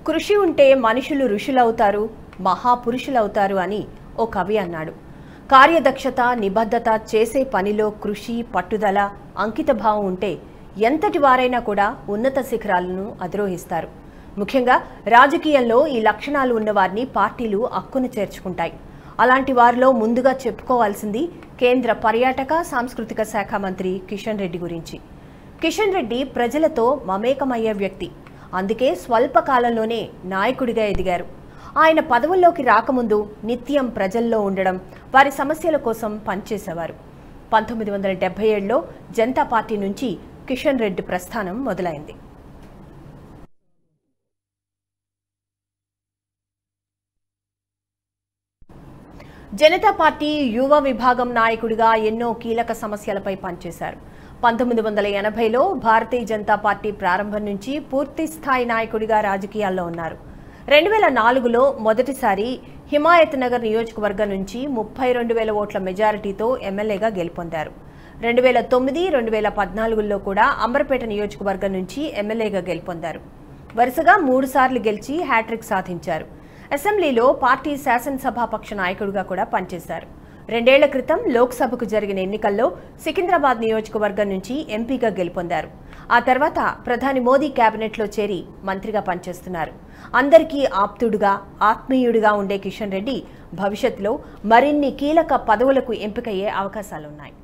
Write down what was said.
కృషి ఉంటే మనుషులు ఋషులవుతారు మహాపురుషులవుతారు అని ఓ కవి అన్నాడు కార్యదక్షత నిబద్ధత చేసే పనిలో కృషి పట్టుదల అంకితభావం ఉంటే ఎంతటి వారైనా కూడా ఉన్నత శిఖరాలను అధిరోహిస్తారు ముఖ్యంగా రాజకీయంలో ఈ లక్షణాలు ఉన్నవారిని పార్టీలు అక్కున చేర్చుకుంటాయి అలాంటి వారిలో ముందుగా చెప్పుకోవాల్సింది కేంద్ర పర్యాటక సాంస్కృతిక శాఖ మంత్రి కిషన్ రెడ్డి గురించి కిషన్ రెడ్డి ప్రజలతో మమేకమయ్యే వ్యక్తి అందుకే స్వల్ప కాలంలోనే నాయకుడిగా ఎదిగారు ఆయన పదవుల్లోకి రాకముందు నిత్యం ప్రజల్లో ఉండడం వారి సమస్యల కోసం పనిచేసేవారు పంతొమ్మిది వందల డెబ్బై ఏడులో జనతా పార్టీ నుంచి కిషన్ రెడ్డి ప్రస్థానం మొదలైంది జనతా పార్టీ యువ విభాగం నాయకుడిగా ఎన్నో కీలక సమస్యలపై పనిచేశారు పంతొమ్మిది వందల ఎనభైలో భారతీయ జనతా పార్టీ ప్రారంభం నుంచి పూర్తి స్థాయి నాయకుడిగా రాజకీయాల్లో ఉన్నారు రెండు వేల నాలుగులో మొదటిసారి హిమాయత్ నగర్ నియోజకవర్గం నుంచి ముప్పై రెండు వేల ఓట్ల మెజారిటీతో ఎమ్మెల్యేగా గెలుపొందారు రెండు వేల తొమ్మిది రెండు వేల పద్నాలుగులో కూడా అంబర్పేట నియోజకవర్గం నుంచి ఎమ్మెల్యేగా గెలుపొందారు వరుసగా మూడుసార్లు గెలిచి హ్యాట్రిక్ సాధించారు అసెంబ్లీలో పార్టీ శాసనసభాపక్ష నాయకుడిగా కూడా పనిచేశారు రెండేళ్ల క్రితం లోక్సభకు జరిగిన ఎన్నికల్లో సికింద్రాబాద్ నియోజకవర్గం నుంచి ఎంపీగా గెలుపొందారు ఆ తర్వాత ప్రధాని మోదీ కేబినెట్లో చేరి మంత్రిగా పనిచేస్తున్నారు అందరికీ ఆప్తుడుగా ఆత్మీయుడిగా ఉండే కిషన్ రెడ్డి భవిష్యత్తులో మరిన్ని కీలక పదవులకు ఎంపికయ్యే అవకాశాలున్నాయి